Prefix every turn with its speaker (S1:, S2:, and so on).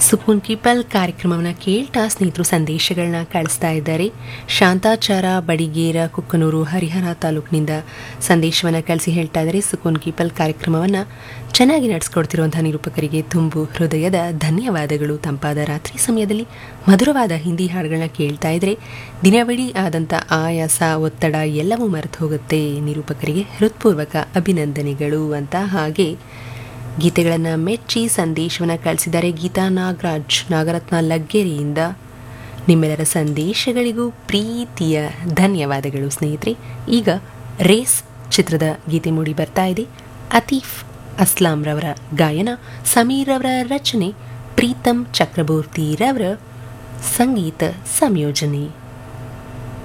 S1: ಸುಕೂನ್ ಕೀಪಲ್ ಕಾರ್ಯಕ್ರಮವನ್ನು ಕೇಳ್ತಾ ಸ್ನೇಹಿತರು ಸಂದೇಶಗಳನ್ನ ಕಳಿಸ್ತಾ ಇದ್ದಾರೆ ಶಾಂತಾಚಾರ ಬಡಿಗೇರ ಕುಕ್ಕನೂರು ಹರಿಹರ ತಾಲೂಕಿನಿಂದ ಸಂದೇಶವನ್ನು ಕಳಿಸಿ ಹೇಳ್ತಾ ಇದ್ದಾರೆ ಸುಕೂನ್ ಕೀಪಲ್ ಕಾರ್ಯಕ್ರಮವನ್ನು ಚೆನ್ನಾಗಿ ನಡೆಸ್ಕೊಡ್ತಿರುವಂತಹ ನಿರೂಪಕರಿಗೆ ತುಂಬು ಹೃದಯದ ಧನ್ಯವಾದಗಳು ತಂಪಾದ ರಾತ್ರಿ ಸಮಯದಲ್ಲಿ ಮಧುರವಾದ ಹಿಂದಿ ಹಾಡುಗಳನ್ನ ಕೇಳ್ತಾ ಇದ್ರೆ ದಿನವಿಡೀ ಆದಂಥ ಆಯಾಸ ಒತ್ತಡ ಎಲ್ಲವೂ ಮರೆತು ಹೋಗುತ್ತೆ ನಿರೂಪಕರಿಗೆ ಹೃತ್ಪೂರ್ವಕ ಅಭಿನಂದನೆಗಳು ಅಂತ ಹಾಗೆ ಗೀತೆಗಳನ್ನು ಮೆಚ್ಚಿ ಸಂದೇಶವನ್ನು ಕಳಿಸಿದ್ದಾರೆ ಗೀತಾ ನಾಗರಾಜ್ ನಾಗರತ್ನ ಲಗ್ಗೆರೆಯಿಂದ ನಿಮ್ಮೆಲ್ಲರ ಸಂದೇಶಗಳಿಗೂ ಪ್ರೀತಿಯ ಧನ್ಯವಾದಗಳು ಸ್ನೇಹಿತರೆ ಈಗ ರೇಸ್ ಚಿತ್ರದ ಗೀತೆ ಮೂಡಿ ಬರ್ತಾ ಇದೆ ಅತೀಫ್ ಅಸ್ಲಾಂರವರ ಗಾಯನ ಸಮೀರ್ ಅವರ ರಚನೆ ಪ್ರೀತಮ್ ಚಕ್ರವರ್ತಿರವರ ಸಂಗೀತ ಸಂಯೋಜನೆ